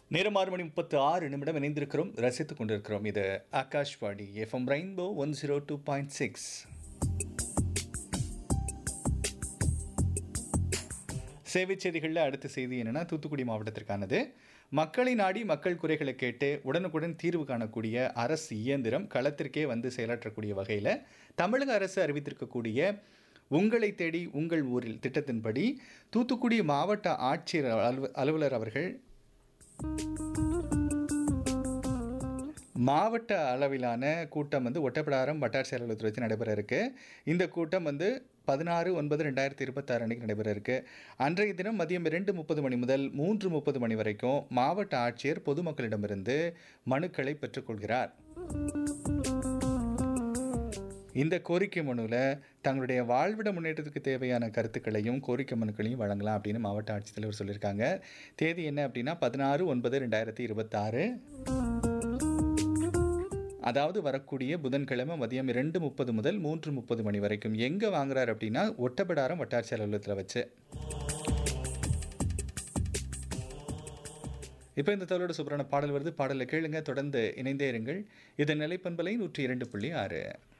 நேரம் ஆறு மணி முப்பத்து ஆறு நிமிடம் இணைந்திருக்கிறோம் ரசித்துக் கொண்டிருக்கிறோம் இது Akashvani F M Rainbow one zero two point six சேவை செய்திகளில் அடுத்த செய்தி என்னன்னா தூத்துக்குடி மாவட்டத்திற்கானது மக்களை நாடி மக்கள் குறைகளை கேட்டு உடனுக்குடன் தீர்வு காணக்கூடிய அரசு இயந்திரம் களத்திற்கே வந்து செயலாற்றக்கூடிய வகையில் தமிழக அரசு அறிவித்திருக்கக்கூடிய உங்களை தேடி உங்கள் ஊரில் திட்டத்தின்படி தூத்துக்குடி மாவட்ட ஆட்சியர் அலுவ அலுவலர் அவர்கள் மாவட்ட அளவிலான கூட்டம் வந்து ஒட்டப்பிடாரம் வட்டாட்சி அலுவலகத்தில் வச்சு நடைபெற இருக்கு இந்த கூட்டம் வந்து பதினாறு ஒன்பது ரெண்டாயிரத்தி இருபத்தாறு அன்னைக்கு நடைபெற இருக்கு அன்றைய தினம் மதியம் இரண்டு முப்பது மணி முதல் மூன்று முப்பது மணி வரைக்கும் மாவட்ட ஆட்சியர் பொதுமக்களிடமிருந்து மனுக்களை பெற்றுக்கொள்கிறார் இந்த கோரிக்கை மனுவில் தங்களுடைய வாழ்விட முன்னேற்றத்துக்கு தேவையான கருத்துக்களையும் கோரிக்கை மனுக்களையும் வழங்கலாம் அப்படின்னு மாவட்ட ஆட்சித்தலைவர் சொல்லியிருக்காங்க தேதி என்ன அப்படின்னா பதினாறு ஒன்பது ரெண்டாயிரத்தி இருபத்தாறு அதாவது வரக்கூடிய புதன்கிழமை மதியம் இரண்டு முப்பது முதல் மூன்று முப்பது மணி வரைக்கும் எங்கே வாங்குறாரு அப்படின்னா ஒட்டப்பிடாரம் வட்டாட்சி அலுவலகத்தில் வச்சு இப்போ இந்த தகவலோட சூப்பரான பாடல் வருது பாடலை கேளுங்க தொடர்ந்து இணைந்தே இருங்கள் இது நிலைப்பண்பலை நூற்றி இரண்டு புள்ளி ஆறு